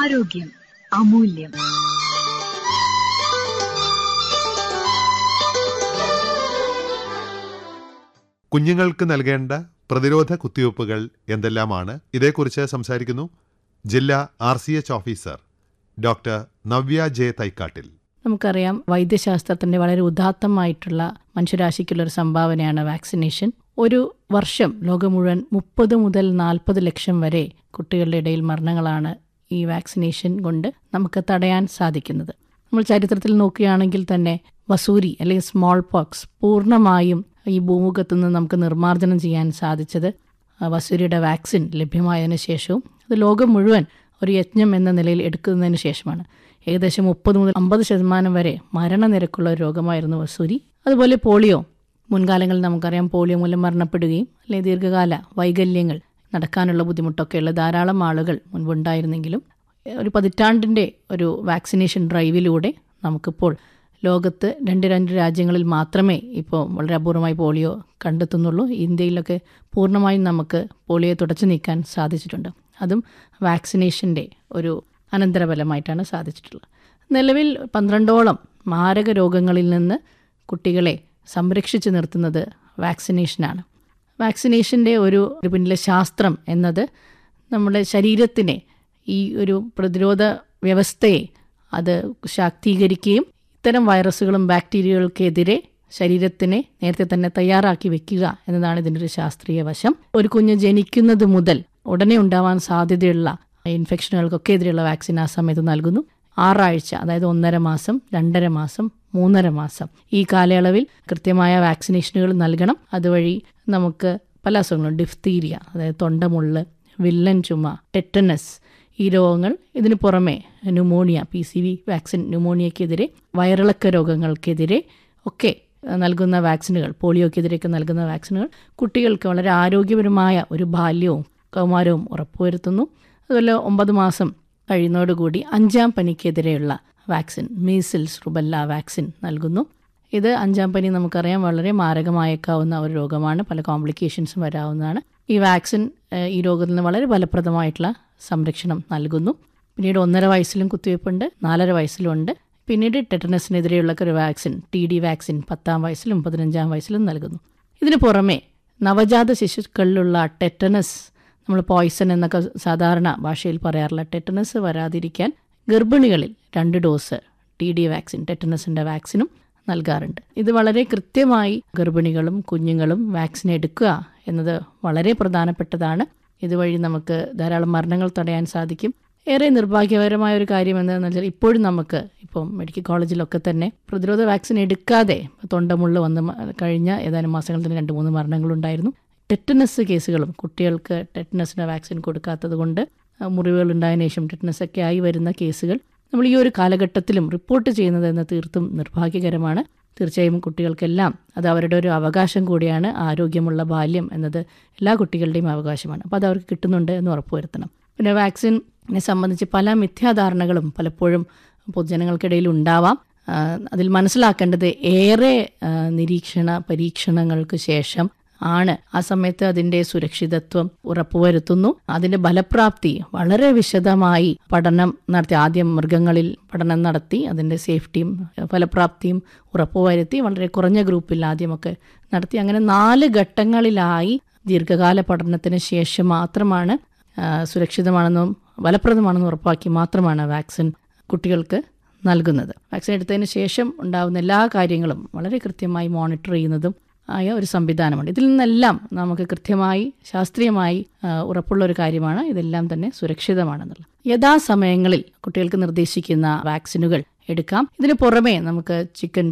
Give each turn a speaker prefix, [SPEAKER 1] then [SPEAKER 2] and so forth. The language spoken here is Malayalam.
[SPEAKER 1] ആരോഗ്യം അമൂല്യം
[SPEAKER 2] കുഞ്ഞുങ്ങൾക്ക് നൽകേണ്ട പ്രതിരോധ കുത്തിവയ്പ്പുകൾ എന്തെല്ലാമാണ് ഇതേക്കുറിച്ച് സംസാരിക്കുന്നു ജില്ലാ R C H officer doctor Navya J Thaikkattil
[SPEAKER 3] നമുക്കറിയാം വൈദ്യശാസ്ത്രത്തിന്റെ വളരെ ഉദാത്തമായിട്ടുള്ള മനുഷ്യരാശിക്കുള്ള ഒരു സംഭാവനയാണ് വാക്സിനേഷൻ ഒരു വർഷം ലോകം മുഴുവൻ മുപ്പത് മുതൽ നാൽപ്പത് ലക്ഷം വരെ കുട്ടികളുടെ ഇടയിൽ മരണങ്ങളാണ് ഈ വാക്സിനേഷൻ കൊണ്ട് നമുക്ക് തടയാൻ സാധിക്കുന്നത് നമ്മൾ ചരിത്രത്തിൽ നോക്കുകയാണെങ്കിൽ തന്നെ വസൂരി അല്ലെങ്കിൽ സ്മോൾ പോക്സ് പൂർണ്ണമായും ഈ ഭൂമുഖത്തു നിന്ന് നമുക്ക് നിർമ്മാർജ്ജനം ചെയ്യാൻ സാധിച്ചത് ആ, വസൂരിയുടെ വാക്സിൻ ലഭ്യമായതിനു ശേഷവും അത് ലോകം മുഴുവൻ ഒരു യജ്ഞം എന്ന നിലയിൽ എടുക്കുന്നതിന് ശേഷമാണ് ഏകദേശം മുപ്പത് മുതൽ അമ്പത് ശതമാനം വരെ മരണനിരക്കുള്ള ഒരു രോഗമായിരുന്നു വസൂരി അതുപോലെ പോളിയോ മുൻകാലങ്ങളിൽ നമുക്കറിയാം പോളിയോ മൂലം മരണപ്പെടുകയും അല്ലെങ്കിൽ ദീർഘകാല വൈകല്യങ്ങൾ നടക്കാനുള്ള ബുദ്ധിമുട്ടൊക്കെയുള്ള ധാരാളം ആളുകൾ മുൻപുണ്ടായിരുന്നെങ്കിലും ഒരു പതിറ്റാണ്ടിൻ്റെ ഒരു വാക്സിനേഷൻ ഡ്രൈവിലൂടെ നമുക്കിപ്പോൾ ലോകത്ത് രണ്ട് രണ്ട് രാജ്യങ്ങളിൽ മാത്രമേ ഇപ്പോൾ വളരെ അപൂർവമായി പോളിയോ കണ്ടെത്തുന്നുള്ളൂ ഇന്ത്യയിലൊക്കെ പൂർണ്ണമായും നമുക്ക് പോളിയോ തുടച്ചു നീക്കാൻ സാധിച്ചിട്ടുണ്ട് അതും വാക്സിനേഷൻ്റെ ഒരു അനന്തരഫലമായിട്ടാണ് സാധിച്ചിട്ടുള്ളത് നിലവിൽ പന്ത്രണ്ടോളം മാരക രോഗങ്ങളിൽ നിന്ന് കുട്ടികളെ സംരക്ഷിച്ചു നിർത്തുന്നത് വാക്സിനേഷനാണ് വാക്സിനേഷൻ്റെ ഒരു ഒരു പിന്നിലെ ശാസ്ത്രം എന്നത് നമ്മുടെ ശരീരത്തിനെ ഈ ഒരു പ്രതിരോധ വ്യവസ്ഥയെ അത് ശാക്തീകരിക്കുകയും ഇത്തരം വൈറസുകളും ബാക്ടീരിയകൾക്കെതിരെ ശരീരത്തിനെ നേരത്തെ തന്നെ തയ്യാറാക്കി വെക്കുക എന്നതാണ് ഇതിൻ്റെ ഒരു ശാസ്ത്രീയ വശം ഒരു കുഞ്ഞ് ജനിക്കുന്നത് മുതൽ ഉടനെ ഉണ്ടാവാൻ സാധ്യതയുള്ള ഇൻഫെക്ഷനുകൾക്കൊക്കെ എതിരെയുള്ള വാക്സിൻ ആ സമയത്ത് നൽകുന്നു ആറാഴ്ച അതായത് ഒന്നര മാസം രണ്ടര മാസം മൂന്നര മാസം ഈ കാലയളവിൽ കൃത്യമായ വാക്സിനേഷനുകൾ നൽകണം അതുവഴി നമുക്ക് പല അസുഖങ്ങളും ഡിഫ്തീരിയ അതായത് തൊണ്ടമുള്ള് വില്ലൻ ചുമ ടെറ്റനസ് ഈ രോഗങ്ങൾ ഇതിനു പുറമെ pneumonia P C V vaccine ന്യൂമോണിയക്കെതിരെ വയറിളക്ക രോഗങ്ങൾക്കെതിരെ ഒക്കെ അഹ് നൽകുന്ന വാക്സിനുകൾ പോളിയോക്കെതിരെയൊക്കെ നൽകുന്ന വാക്സിനുകൾ കുട്ടികൾക്ക് വളരെ ആരോഗ്യപരമായ ഒരു ബാല്യവും കൗമാരവും ഉറപ്പുവരുത്തുന്നു അതുപോലെ ഒമ്പത് മാസം കഴിയുന്നതോടുകൂടി അഞ്ചാം പനിക്കെതിരെയുള്ള വാക്സിൻ മീസിൽസ് റുബല്ല വാക്സിൻ നൽകുന്നു ഇത് അഞ്ചാം പനി നമുക്കറിയാം വളരെ മാരകമായേക്കാവുന്ന ഒരു രോഗമാണ് പല കോംപ്ലിക്കേഷൻസും വരാവുന്നതാണ് ഈ വാക്സിൻ ഏഹ്, ഈ രോഗത്തിൽ നിന്ന് വളരെ ഫലപ്രദമായിട്ടുള്ള സംരക്ഷണം നൽകുന്നു പിന്നീട് ഒന്നര വയസ്സിലും കുത്തിവയ്പ്പുണ്ട് നാലര വയസ്സിലും ഉണ്ട് പിന്നീട് ടെറ്റനസിനെതിരെയുള്ള ഒരു വാക്സിൻ ടി ഡി വാക്സിൻ പത്താം വയസ്സിലും പതിനഞ്ചാം വയസ്സിലും നൽകുന്നു ഇതിനു പുറമെ നവജാത ശിശുക്കളിലുള്ള ടെറ്റനസ് നമ്മൾ പോയ്സൺ എന്നൊക്കെ സാധാരണ ഭാഷയിൽ പറയാറുള്ള ടെറ്റനസ് വരാതിരിക്കാൻ ഗർഭിണികളിൽ രണ്ട് ഡോസ് ടി ഡി വാക്സിൻ ടെറ്റനസിൻ്റെ വാക്സിനും നൽകാറുണ്ട് ഇത് വളരെ കൃത്യമായി ഗർഭിണികളും കുഞ്ഞുങ്ങളും വാക്സിൻ എടുക്കുക എന്നത് വളരെ പ്രധാനപ്പെട്ടതാണ് ഇതുവഴി നമുക്ക് ധാരാളം മരണങ്ങൾ തടയാൻ സാധിക്കും ഏറെ നിർഭാഗ്യകരമായ ഒരു കാര്യം എന്താണെന്ന് വെച്ചാൽ ഇപ്പോഴും നമുക്ക് ഇപ്പം മെഡിക്കൽ കോളേജിലൊക്കെ തന്നെ പ്രതിരോധ വാക്സിൻ എടുക്കാതെ തൊണ്ടമുള്ള വന്ന് മ- കഴിഞ്ഞ ഏതാനും മാസങ്ങളിൽ തന്നെ രണ്ട് മൂന്ന് മരണങ്ങളുണ്ടായിരുന്നു ടെറ്റനസ് കേസുകളും കുട്ടികൾക്ക് ടെറ്റനസിന് വാക്സിൻ കൊടുക്കാത്തത് കൊണ്ട് ആ, മുറിവുകൾ ഉണ്ടായതിനു ശേഷം ടെറ്റനസ് ഒക്കെ ആയി വരുന്ന കേസുകൾ നമ്മൾ ഈ ഒരു കാലഘട്ടത്തിലും റിപ്പോർട്ട് ചെയ്യുന്നത് എന്ന് തീർത്തും നിർഭാഗ്യകരമാണ് തീർച്ചയായും കുട്ടികൾക്കെല്ലാം അത് അവരുടെ ഒരു അവകാശം കൂടിയാണ് ആരോഗ്യമുള്ള ബാല്യം എന്നത് എല്ലാ കുട്ടികളുടെയും അവകാശമാണ് അപ്പോൾ അത് അവർക്ക് കിട്ടുന്നുണ്ട് എന്ന് ഉറപ്പുവരുത്തണം പിന്നെ വാക്സിനെ സംബന്ധിച്ച് പല മിഥ്യാധാരണകളും പലപ്പോഴും പൊതുജനങ്ങൾക്കിടയിൽ ഉണ്ടാവാം ആ, അതിൽ മനസ്സിലാക്കേണ്ടത് ഏറെ ആ, നിരീക്ഷണ പരീക്ഷണങ്ങൾക്ക് ശേഷം ആണ് ആ സമയത്ത് അതിന്റെ സുരക്ഷിതത്വം ഉറപ്പുവരുത്തുന്നു അതിന്റെ ഫലപ്രാപ്തി വളരെ വിശദമായി പഠനം നടത്തി ആദ്യം മൃഗങ്ങളിൽ പഠനം നടത്തി അതിന്റെ സേഫ്റ്റിയും ഫലപ്രാപ്തിയും ഉറപ്പുവരുത്തി വളരെ കുറഞ്ഞ ഗ്രൂപ്പിൽ ആദ്യമൊക്കെ നടത്തി അങ്ങനെ നാല് ഘട്ടങ്ങളിലായി ദീർഘകാല പഠനത്തിന് ശേഷം മാത്രമാണ് ആ, സുരക്ഷിതമാണെന്നും ഫലപ്രദമാണെന്നും ഉറപ്പാക്കി മാത്രമാണ് വാക്സിൻ കുട്ടികൾക്ക് നൽകുന്നത് വാക്സിൻ എടുത്തതിന് ശേഷം ഉണ്ടാകുന്ന എല്ലാ കാര്യങ്ങളും വളരെ കൃത്യമായി മോണിറ്റർ ചെയ്യുന്നതും ആയ ഒരു സംവിധാനമുണ്ട് ഇതിൽ നിന്നെല്ലാം നമുക്ക് കൃത്യമായി ശാസ്ത്രീയമായി ആ, ഉറപ്പുള്ള ഒരു കാര്യമാണ് ഇതെല്ലാം തന്നെ സുരക്ഷിതമാണെന്നുള്ളത് യഥാസമയങ്ങളിൽ കുട്ടികൾക്ക് നിർദ്ദേശിക്കുന്ന വാക്സിനുകൾ എടുക്കാം ഇതിന് പുറമെ നമുക്ക് ചിക്കൻ